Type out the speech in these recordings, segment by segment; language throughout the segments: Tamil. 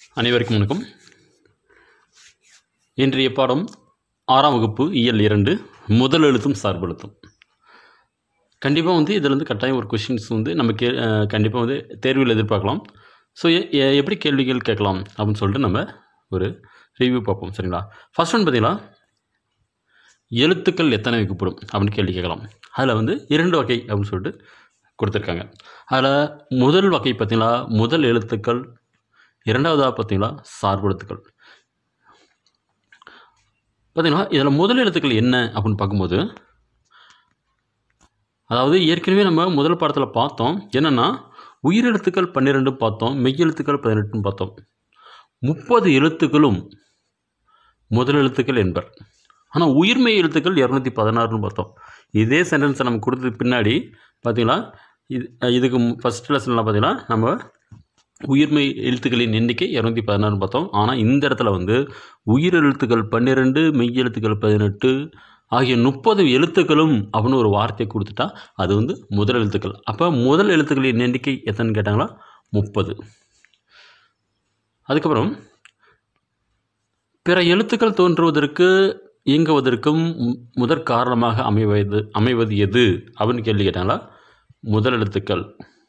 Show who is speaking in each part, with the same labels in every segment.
Speaker 1: அனைவருக்கும் வணக்கம் இன்றைய பாடம் ஆறாம் வகுப்பு இயல் இரண்டு முதல் எழுத்தும் சார்பெழுத்தும் கண்டிப்பாக வந்து இதில் வந்து கட்டாயம் ஒரு கொஷின்ஸ் வந்து நம்ம கே கண்டிப்பாக வந்து தேர்வில் எதிர்பார்க்கலாம் ஸோ எப்படி கேள்விகள் கேட்கலாம் அப்படின்னு சொல்லிட்டு நம்ம ஒரு ரிவ்யூ பார்ப்போம் சரிங்களா ஃபர்ஸ்ட் ஒன் பார்த்தீங்களா எழுத்துக்கள் எத்தனை வைக்கப்படும் அப்படின்னு கேள்வி கேட்கலாம் அதில் வந்து இரண்டு வகை அப்படின்னு சொல்லிட்டு கொடுத்துருக்காங்க அதில் முதல் வகை பார்த்தீங்களா முதல் எழுத்துக்கள் இரண்டாவதாக பார்த்தீங்களா சார்பெழுத்துக்கள் பார்த்தீங்களா இதில் முதல் எழுத்துக்கள் என்ன அப்படின்னு பார்க்கும்போது அதாவது ஏற்கனவே நம்ம முதல் பாடத்தில் பார்த்தோம் என்னென்னா உயிரெழுத்துக்கள் பன்னிரெண்டு பார்த்தோம் மெய்யெழுத்துக்கள் பதினெட்டுன்னு பார்த்தோம் முப்பது எழுத்துக்களும் முதல் எழுத்துக்கள் என்பர் ஆனால் உயிர்மெய் எழுத்துக்கள் இரநூத்தி பதினாறுன்னு பார்த்தோம் இதே சென்டென்ஸை நம்ம கொடுத்தது பின்னாடி பார்த்தீங்களா இது இதுக்கு ஃபஸ்ட் லெசனில் பார்த்தீங்கன்னா நம்ம உயிர்மெய் எழுத்துக்களின் எண்ணிக்கை இரநூத்தி பதினாறுன்னு பார்த்தோம் ஆனால் இந்த இடத்துல வந்து உயிர் எழுத்துக்கள் பன்னிரெண்டு மெய் எழுத்துக்கள் பதினெட்டு ஆகிய முப்பது எழுத்துக்களும் அப்படின்னு ஒரு வார்த்தையை கொடுத்துட்டா அது வந்து முதல் எழுத்துக்கள் அப்போ முதல் எழுத்துக்களின் எண்ணிக்கை எத்தனை கேட்டாங்களா முப்பது அதுக்கப்புறம் பிற எழுத்துக்கள் தோன்றுவதற்கு இயங்குவதற்கும் முதற் காரணமாக அமைவது அமைவது எது அப்படின்னு கேள்வி கேட்டாங்களா முதல் எழுத்துக்கள்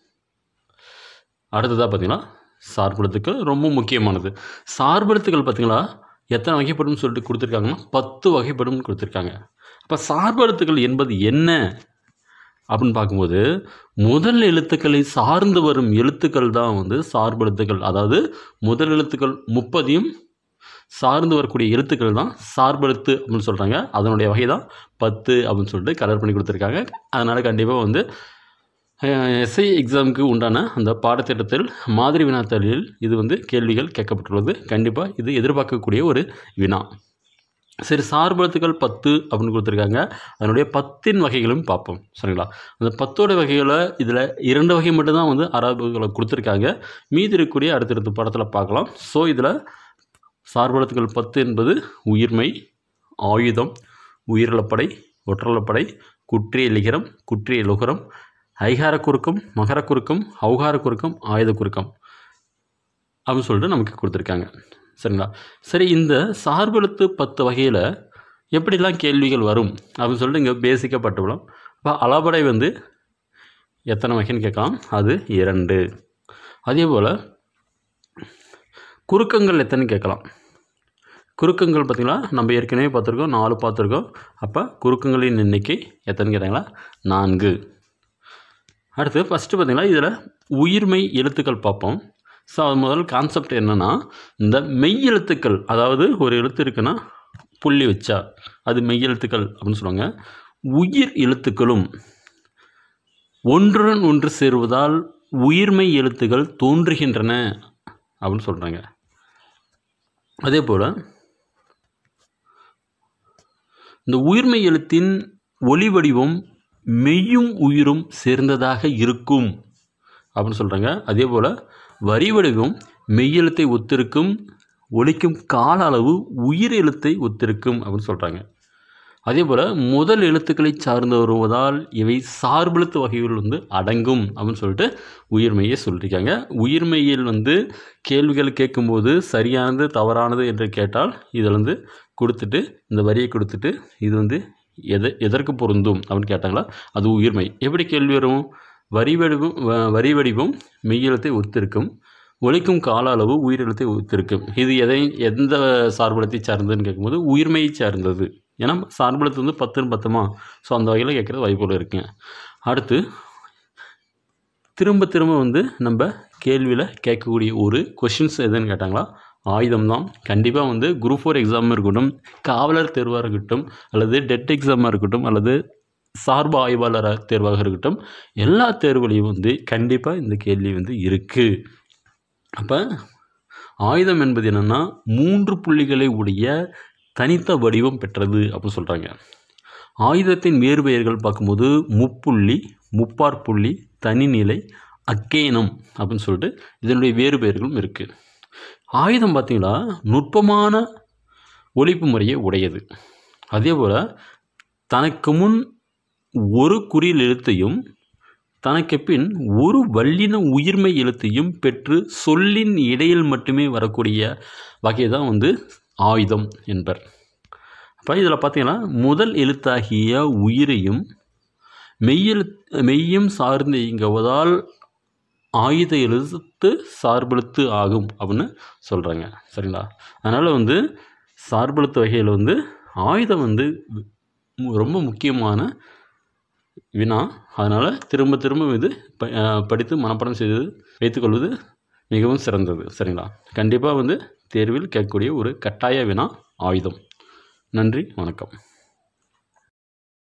Speaker 1: அடுத்ததாக பார்த்தீங்கன்னா சார்பெழுத்துக்கள் ரொம்ப முக்கியமானது சார்பெழுத்துக்கள் பார்த்தீங்களா எத்தனை வகைப்படும் சொல்லிட்டு கொடுத்துருக்காங்கன்னா பத்து வகைப்படும் கொடுத்துருக்காங்க அப்போ சார்பெழுத்துக்கள் என்பது என்ன அப்படின்னு பார்க்கும்போது முதல் எழுத்துக்களை சார்ந்து வரும் எழுத்துக்கள் தான் வந்து சார்பெழுத்துக்கள் அதாவது முதல் எழுத்துக்கள் முப்பதையும் சார்ந்து வரக்கூடிய எழுத்துக்கள் தான் சார்பெழுத்து அப்படின்னு சொல்கிறாங்க அதனுடைய வகை தான் பத்து அப்படின்னு சொல்லிட்டு கலர் பண்ணி கொடுத்துருக்காங்க அதனால் கண்டிப்பாக வந்து எஸ்ஐ எக்ஸாமுக்கு உண்டான அந்த பாடத்திட்டத்தில் மாதிரி வினாத்தாளில் இது வந்து கேள்விகள் கேட்கப்பட்டுள்ளது கண்டிப்பாக இது எதிர்பார்க்கக்கூடிய ஒரு வினா சரி சார்பெழுத்துக்கள் பத்து அப்படின்னு கொடுத்துருக்காங்க அதனுடைய பத்தின் வகைகளும் பார்ப்போம் சரிங்களா அந்த பத்தோட வகைகளை இதில் இரண்டு வகை மட்டும்தான் வந்து அரபுகளை கொடுத்துருக்காங்க மீதி இருக்கக்கூடிய அடுத்தடுத்த படத்தில் பார்க்கலாம் ஸோ இதில் சார்பெழுத்துக்கள் பத்து என்பது உயிர்மை ஆயுதம் உயிரிழப்படை ஒற்றலப்படை குற்றிய லிகரம் குற்றிய லுகரம் ஐகார குறுக்கம் மகர குறுக்கம் ஔகார குறுக்கம் ஆயுத குறுக்கம் அப்படின்னு சொல்லிட்டு நமக்கு கொடுத்துருக்காங்க சரிங்களா சரி இந்த சார்பெழுத்து பத்து வகையில் எப்படிலாம் கேள்விகள் வரும் அப்படின்னு சொல்லிட்டு இங்கே பேசிக்காக பட்டுவிடும் இப்போ அளபடை வந்து எத்தனை வகைன்னு கேட்கலாம் அது இரண்டு அதே போல் குறுக்கங்கள் எத்தனை கேட்கலாம் குறுக்கங்கள் பார்த்திங்களா நம்ம ஏற்கனவே பார்த்துருக்கோம் நாலு பார்த்துருக்கோம் அப்போ குறுக்கங்களின் எண்ணிக்கை எத்தனை கேட்டாங்களா நான்கு அடுத்து ஃபஸ்ட்டு பார்த்திங்கன்னா இதில் உயிர்மை எழுத்துக்கள் பார்ப்போம் ஸோ அது முதல் கான்செப்ட் என்னென்னா இந்த மெய் எழுத்துக்கள் அதாவது ஒரு எழுத்து இருக்குன்னா புள்ளி வச்சா அது மெய் எழுத்துக்கள் அப்படின்னு சொல்லுவாங்க உயிர் எழுத்துக்களும் ஒன்றுடன் ஒன்று சேருவதால் உயிர்மை எழுத்துக்கள் தோன்றுகின்றன அப்படின்னு சொல்கிறாங்க அதே போல் இந்த உயிர்மை எழுத்தின் ஒளி வடிவம் மெய்யும் உயிரும் சேர்ந்ததாக இருக்கும் அப்படின்னு சொல்கிறாங்க அதே போல் வரி வடிவம் மெய்யெழுத்தை ஒத்திருக்கும் ஒலிக்கும் கால அளவு உயிர் எழுத்தை ஒத்திருக்கும் அப்படின்னு சொல்கிறாங்க அதே போல் முதல் எழுத்துக்களை சார்ந்து வருவதால் இவை சார்பெழுத்து வகைகள் வந்து அடங்கும் அப்படின்னு சொல்லிட்டு உயிர்மையை சொல்லியிருக்காங்க உயிர்மையில் வந்து கேள்விகள் கேட்கும்போது சரியானது தவறானது என்று கேட்டால் இதில் வந்து கொடுத்துட்டு இந்த வரியை கொடுத்துட்டு இது வந்து எது எதற்கு பொருந்தும் அப்படின்னு கேட்டாங்களா அது உயிர்மை எப்படி கேள்வி வரும் வரி வடிவம் வரி வடிவம் மெய்யெழுத்தை ஒத்திருக்கும் ஒழிக்கும் கால அளவு உயிரெழுத்தை ஒத்திருக்கும் இது எதை எந்த சார்பெழுத்தை சார்ந்ததுன்னு கேட்கும்போது உயிர்மையை சார்ந்தது ஏன்னா சார்பெழுத்து வந்து பத்துன்னு பத்துமா ஸோ அந்த வகையில் கேட்குறது வாய்ப்புகள் இருக்குங்க அடுத்து திரும்ப திரும்ப வந்து நம்ம கேள்வியில் கேட்கக்கூடிய ஒரு கொஷின்ஸ் எதுன்னு கேட்டாங்களா ஆயுதம் தான் கண்டிப்பாக வந்து குரூப் ஃபோர் எக்ஸாமாக இருக்கட்டும் காவலர் தேர்வாக இருக்கட்டும் அல்லது டெட் எக்ஸாமாக இருக்கட்டும் அல்லது சார்பு ஆய்வாளர் தேர்வாக இருக்கட்டும் எல்லா தேர்வுலையும் வந்து கண்டிப்பாக இந்த கேள்வி வந்து இருக்குது அப்போ ஆயுதம் என்பது என்னென்னா மூன்று புள்ளிகளை உடைய தனித்த வடிவம் பெற்றது அப்படின்னு சொல்கிறாங்க ஆயுதத்தின் வேறு பெயர்கள் பார்க்கும்போது முப்புள்ளி முப்பார் புள்ளி தனிநிலை அக்கேனம் அப்படின்னு சொல்லிட்டு இதனுடைய வேறு பெயர்களும் இருக்குது ஆயுதம் பார்த்திங்களா நுட்பமான ஒழிப்பு முறையை உடையது அதே போல் தனக்கு முன் ஒரு குறியில் எழுத்தையும் தனக்கு பின் ஒரு வல்லின உயிர்மை எழுத்தையும் பெற்று சொல்லின் இடையில் மட்டுமே வரக்கூடிய வகை தான் வந்து ஆயுதம் என்பர் அப்போ இதில் பார்த்தீங்கன்னா முதல் எழுத்தாகிய உயிரையும் மெய்யெழு மெய்யும் சார்ந்து இயங்குவதால் ஆயுத எழுத்து சார்பெழுத்து ஆகும் அப்படின்னு சொல்கிறாங்க சரிங்களா அதனால் வந்து சார்பெழுத்து வகையில் வந்து ஆயுதம் வந்து மு- ரொம்ப முக்கியமான வினா அதனால் திரும்ப திரும்ப இது ப அஹ் படித்து மனப்பாடம் செய்து வைத்துக்கொள்வது மிகவும் சிறந்தது சரிங்களா கண்டிப்பாக வந்து தேர்வில் கேட்கக்கூடிய ஒரு கட்டாய வினா ஆயுதம் நன்றி வணக்கம்